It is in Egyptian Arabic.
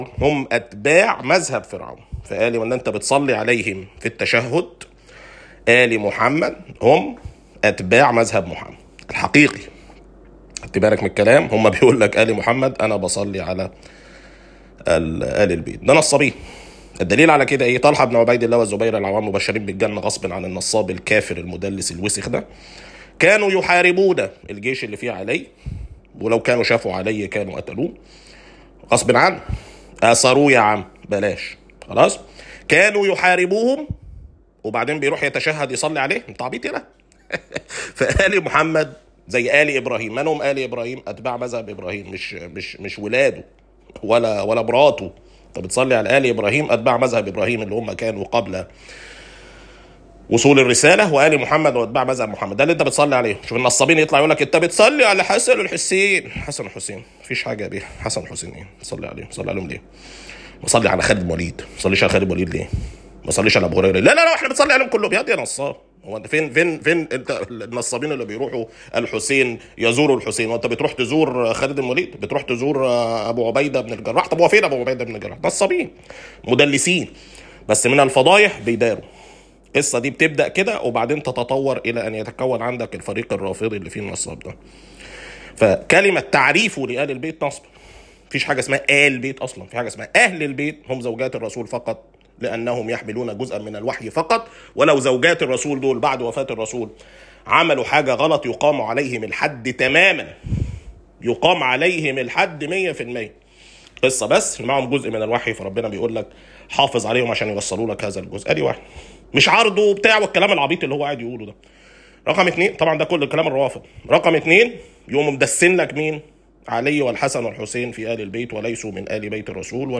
هم اتباع مذهب فرعون فقال وان انت بتصلي عليهم في التشهد ال محمد هم اتباع مذهب محمد الحقيقي خدت بالك من الكلام هم بيقول لك ال محمد انا بصلي على ال- ال البيت ده نصابين الدليل على كده ايه طلحه بن عبيد الله والزبير العوام مبشرين بالجنه غصب عن النصاب الكافر المدلس الوسخ ده كانوا يحاربون الجيش اللي فيه علي ولو كانوا شافوا علي كانوا قتلوه غصب عنه اثروه يا عم بلاش خلاص كانوا يحاربوهم وبعدين بيروح يتشهد يصلي عليه انت عبيط يلا فآل محمد زي آل إبراهيم من هم آل إبراهيم أتباع مذهب إبراهيم مش مش مش ولاده ولا ولا مراته انت بتصلي على آل إبراهيم أتباع مذهب إبراهيم اللي هم كانوا قبل وصول الرسالة وآل محمد وأتباع مذهب محمد ده اللي أنت بتصلي عليه شوف النصابين يطلع يقول لك أنت بتصلي على حسن والحسين حسن والحسين مفيش حاجة بيه حسن والحسين إيه تصلي عليهم تصلي عليهم ليه بصلي على خالد بن وليد ما تصليش على خالد بن وليد ليه ما تصليش على ابو هريره لا لا لا احنا بنصلي عليهم كلهم يا دي يا نصاب هو انت فين فين فين انت النصابين اللي بيروحوا الحسين يزوروا الحسين وانت بتروح تزور خالد بن وليد بتروح تزور ابو عبيده بن الجراح طب هو فين ابو عبيده بن الجراح نصابين مدلسين بس من الفضايح بيداروا القصه دي بتبدا كده وبعدين تتطور الى ان يتكون عندك الفريق الرافضي اللي فيه النصاب ده فكلمه تعريفه لآل البيت نصب مفيش حاجه اسمها آل بيت اصلا في حاجه اسمها اهل البيت هم زوجات الرسول فقط لانهم يحملون جزءا من الوحي فقط ولو زوجات الرسول دول بعد وفاه الرسول عملوا حاجه غلط يقام عليهم الحد تماما يقام عليهم الحد 100% قصه بس اللي معهم جزء من الوحي فربنا بيقول لك حافظ عليهم عشان يوصلوا لك هذا الجزء ادي واحد مش عرضه وبتاع والكلام العبيط اللي هو قاعد يقوله ده رقم اتنين طبعا ده كل الكلام الروافض رقم اتنين يقوموا مدسين لك مين علي والحسن والحسين في آل البيت وليسوا من آل بيت الرسول